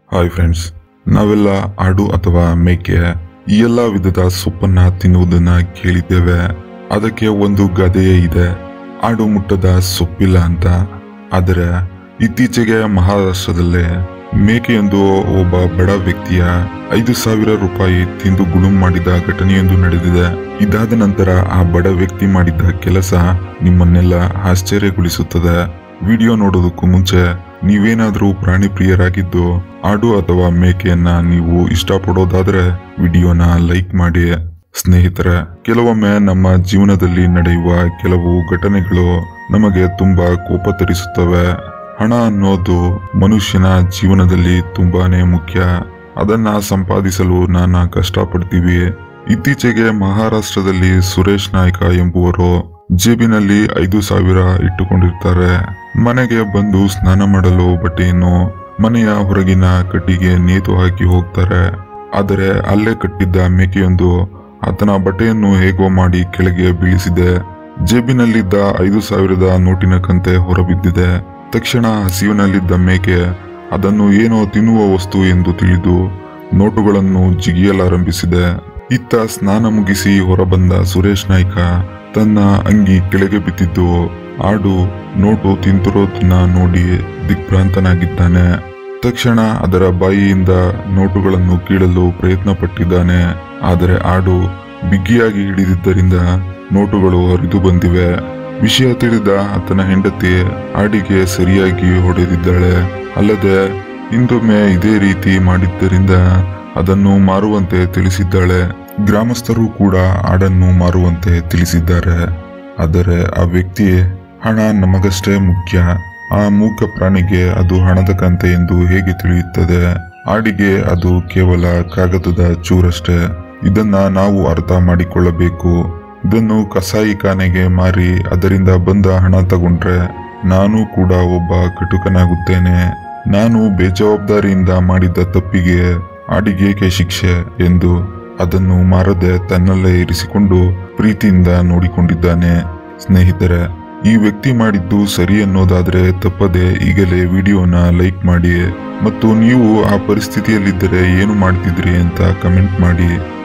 hi friends ನಾವೆಲ್ಲ ಆಡು ಅಥವಾ ಮೇಕೆ ಈ ಎಲ್ಲ ವಿಧದ ಸೊಪ್ಪನ್ನ ತಿನ್ನುವುದನ್ನ ಕೇಳಿದ್ದೇವೆ ಅದಕ್ಕೆ ಒಂದು ಗಾದೆಯೇ ಇದೆ ಆಡು ಮುಟ್ಟದ ಸೊಪ್ಪಿಲ್ಲ ಅಂತ ಆದರೆ ಇತ್ತೀಚೆಗೆ ಮಹಾರಾಷ್ಟ್ರದಲ್ಲೇ ಮೇಕೆಯೊಂದು ಒಬ್ಬ ಬಡ ವ್ಯಕ್ತಿಯ ಐದು ಸಾವಿರ ರೂಪಾಯಿ ತಿಂದು ಗುಳುಂ ಮಾಡಿದ ಘಟನೆಯೊಂದು ನಡೆದಿದೆ ಇದಾದ ನಂತರ ಆ ಬಡ ವ್ಯಕ್ತಿ ಮಾಡಿದ ಕೆಲಸ ನಿಮ್ಮನ್ನೆಲ್ಲ ಆಶ್ಚರ್ಯಗೊಳಿಸುತ್ತದೆ ವಿಡಿಯೋ ನೋಡೋದಕ್ಕೂ ಮುಂಚೆ ನೀವೇನಾದ್ರೂ ಪ್ರಾಣಿ ಪ್ರಿಯರಾಗಿದ್ದು ಆಡು ಅಥವಾ ಮೇಕೆಯನ್ನ ನೀವು ಇಷ್ಟಪಡೋದಾದ್ರೆ ವಿಡಿಯೋನ ಲೈಕ್ ಮಾಡಿ ಸ್ನೇಹಿತರೆ ಕೆಲವೊಮ್ಮೆ ನಮ್ಮ ಜೀವನದಲ್ಲಿ ನಡೆಯುವ ಕೆಲವು ಘಟನೆಗಳು ನಮಗೆ ತುಂಬಾ ಕೋಪ ತರಿಸುತ್ತವೆ ಹಣ ಅನ್ನೋದು ಮನುಷ್ಯನ ಜೀವನದಲ್ಲಿ ತುಂಬಾನೇ ಮುಖ್ಯ ಅದನ್ನ ಸಂಪಾದಿಸಲು ನಾನಾ ಕಷ್ಟಪಡ್ತೀವಿ ಇತ್ತೀಚೆಗೆ ಮಹಾರಾಷ್ಟ್ರದಲ್ಲಿ ಸುರೇಶ್ ನಾಯ್ಕ ಎಂಬುವರು ಜೇಬಿನಲ್ಲಿ ಐದು ಸಾವಿರ ಇಟ್ಟುಕೊಂಡಿರ್ತಾರೆ ಮನೆಗೆ ಬಂದು ಸ್ನಾನ ಮಾಡಲು ಬಟ್ಟೆಯನ್ನು ಮನೆಯ ಹೊರಗಿನ ಕಟ್ಟಿಗೆ ನೇತು ಹಾಕಿ ಹೋಗ್ತಾರೆ ಆದರೆ ಅಲ್ಲೇ ಕಟ್ಟಿದ್ದ ಮೇಕೆಯೊಂದು ಆತನ ಬಟ್ಟೆಯನ್ನು ಹೇಗೋ ಮಾಡಿ ಕೆಳಗೆ ಬೀಳಿಸಿದೆ ಜೇಬಿನಲ್ಲಿದ್ದ ಐದು ಸಾವಿರದ ನೋಟಿನ ಕಂತೆ ಹೊರಬಿದ್ದಿದೆ ತಕ್ಷಣ ಹಸಿವಿನಲ್ಲಿದ್ದ ಮೇಕೆ ಅದನ್ನು ಏನೋ ತಿನ್ನುವ ವಸ್ತು ಎಂದು ತಿಳಿದು ನೋಟುಗಳನ್ನು ಜಿಗಿಯಲಾರಂಭಿಸಿದೆ ಇತ್ತ ಸ್ನಾನ ಮುಗಿಸಿ ಹೊರಬಂದ ಸುರೇಶ್ ನಾಯ್ಕ ತನ್ನ ಅಂಗಿ ಕೆಳಗೆ ಬಿದ್ದಿದ್ದು ಆಡು ನೋಟು ತಿಂತಿರೋದನ್ನ ನೋಡಿ ದಿಗ್ಭ್ರಾಂತನಾಗಿದ್ದಾನೆ ತಕ್ಷಣ ಅದರ ಬಾಯಿಯಿಂದ ನೋಟುಗಳನ್ನು ಕೀಳಲು ಪ್ರಯತ್ನ ಪಟ್ಟಿದ್ದಾನೆ ಆದರೆ ಆಡು ಬಿಗಿಯಾಗಿ ಹಿಡಿದಿದ್ದರಿಂದ ನೋಟುಗಳು ಹರಿದು ಬಂದಿವೆ ವಿಷಯ ತಿಳಿದ ಆತನ ಹೆಂಡತಿ ಆಡಿಗೆ ಸರಿಯಾಗಿ ಹೊಡೆದಿದ್ದಾಳೆ ಅಲ್ಲದೆ ಹಿಂದೊಮ್ಮೆ ಇದೇ ರೀತಿ ಮಾಡಿದ್ದರಿಂದ ಅದನ್ನು ಮಾರುವಂತೆ ತಿಳಿಸಿದ್ದಾಳೆ ಗ್ರಾಮಸ್ಥರು ಕೂಡ ಆಡನ್ನು ಮಾರುವಂತೆ ತಿಳಿಸಿದ್ದಾರೆ ಆದರೆ ಆ ವ್ಯಕ್ತಿ ಹಣ ನಮಗಷ್ಟೇ ಮುಖ್ಯ ಆ ಮೂಕ ಪ್ರಾಣಿಗೆ ಅದು ಹಣದ ಕಂತೆ ಎಂದು ಹೇಗೆ ತಿಳಿಯುತ್ತದೆ ಆಡಿಗೆ ಅದು ಕೇವಲ ಕಾಗದದ ಚೂರಷ್ಟೇ ಇದನ್ನ ನಾವು ಅರ್ಥ ಮಾಡಿಕೊಳ್ಳಬೇಕು ಇದನ್ನು ಕಸಾಯಿಖಾನೆಗೆ ಮಾರಿ ಅದರಿಂದ ಬಂದ ಹಣ ತಗೊಂಡ್ರೆ ನಾನು ಕೂಡ ಒಬ್ಬ ಕಟುಕನಾಗುತ್ತೇನೆ ನಾನು ಬೇಜವಾಬ್ದಾರಿಯಿಂದ ಮಾಡಿದ್ದ ತಪ್ಪಿಗೆ ಆಡಿಗೇಕೆ ಶಿಕ್ಷೆ ಎಂದು ಅದನ್ನು ಮಾರದೆ ತನ್ನಲ್ಲೇ ಇರಿಸಿಕೊಂಡು ಪ್ರೀತಿಯಿಂದ ನೋಡಿಕೊಂಡಿದ್ದಾನೆ ಸ್ನೇಹಿತರೆ ಈ ವ್ಯಕ್ತಿ ಮಾಡಿದ್ದು ಸರಿ ಅನ್ನೋದಾದ್ರೆ ತಪ್ಪದೆ ಈಗಲೇ ವಿಡಿಯೋನ ಲೈಕ್ ಮಾಡಿ ಮತ್ತು ನೀವು ಆ ಪರಿಸ್ಥಿತಿಯಲ್ಲಿದ್ದರೆ ಏನು ಮಾಡ್ತಿದ್ರಿ ಅಂತ ಕಮೆಂಟ್ ಮಾಡಿ